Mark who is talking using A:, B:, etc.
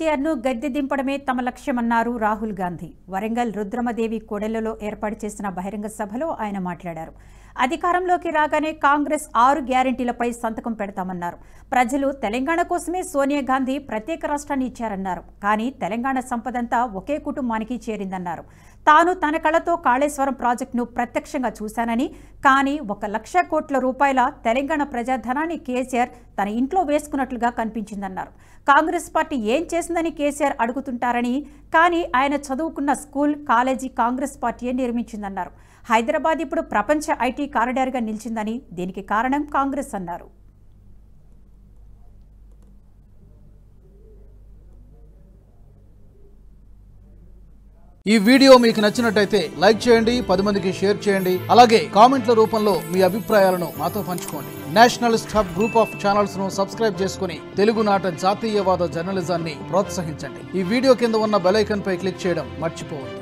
A: కేసీఆర్ ను గద్దె దింపడమే తమ లక్ష్యమన్నారు రాహుల్ గాంధీ వరంగల్ రుద్రమదేవి కోడెలలో ఏర్పాటు చేసిన బహిరంగ సభలో ఆయన మాట్లాడారు అధికారంలోకి రాగానే కాంగ్రెస్ ఆరు గ్యారంటీలపై సంతకం పెడతామన్నారు ప్రజలు తెలంగాణ కోసమే సోనియా గాంధీ ప్రత్యేక రాష్ట్రాన్ని ఇచ్చారన్నారు కానీ తెలంగాణ సంపదంతా ఒకే కుటుంబానికి చేరిందన్నారు తాను తన కళతో కాళేశ్వరం ప్రాజెక్టును ప్రత్యక్షంగా చూశానని కానీ ఒక లక్ష కోట్ల రూపాయల తెలంగాణ ప్రజాధనాన్ని కేసీఆర్ తన ఇంట్లో వేసుకున్నట్లుగా కనిపించిందన్నారు కాంగ్రెస్ పార్టీ ఏం చేసిందని కేసీఆర్ అడుగుతుంటారని కానీ ఆయన చదువుకున్న స్కూల్ కాలేజీ కాంగ్రెస్ పార్టీయే నిర్మించిందన్నారు హైదరాబాద్ ఇప్పుడు ప్రపంచ ఐటీ కారిడార్గా నిలిచిందని దీనికి కారణం కాంగ్రెస్ అన్నారు
B: ఈ వీడియో మీకు నచ్చినట్టయితే లైక్ చేయండి పది మందికి షేర్ చేయండి అలాగే కామెంట్ల రూపంలో మీ అభిప్రాయాలను మాతో పంచుకోండి nationalist hub group of channels ను సబ్స్క్రైబ్ చేసుకుని తెలుగునాట జాతీయవాద జర్నలిజాన్ని ప్రోత్సహించండి ఈ వీడియో కింద ఉన్న బెల్ ఐకాన్ పై క్లిక్ చేయడం మర్చిపోవద్దు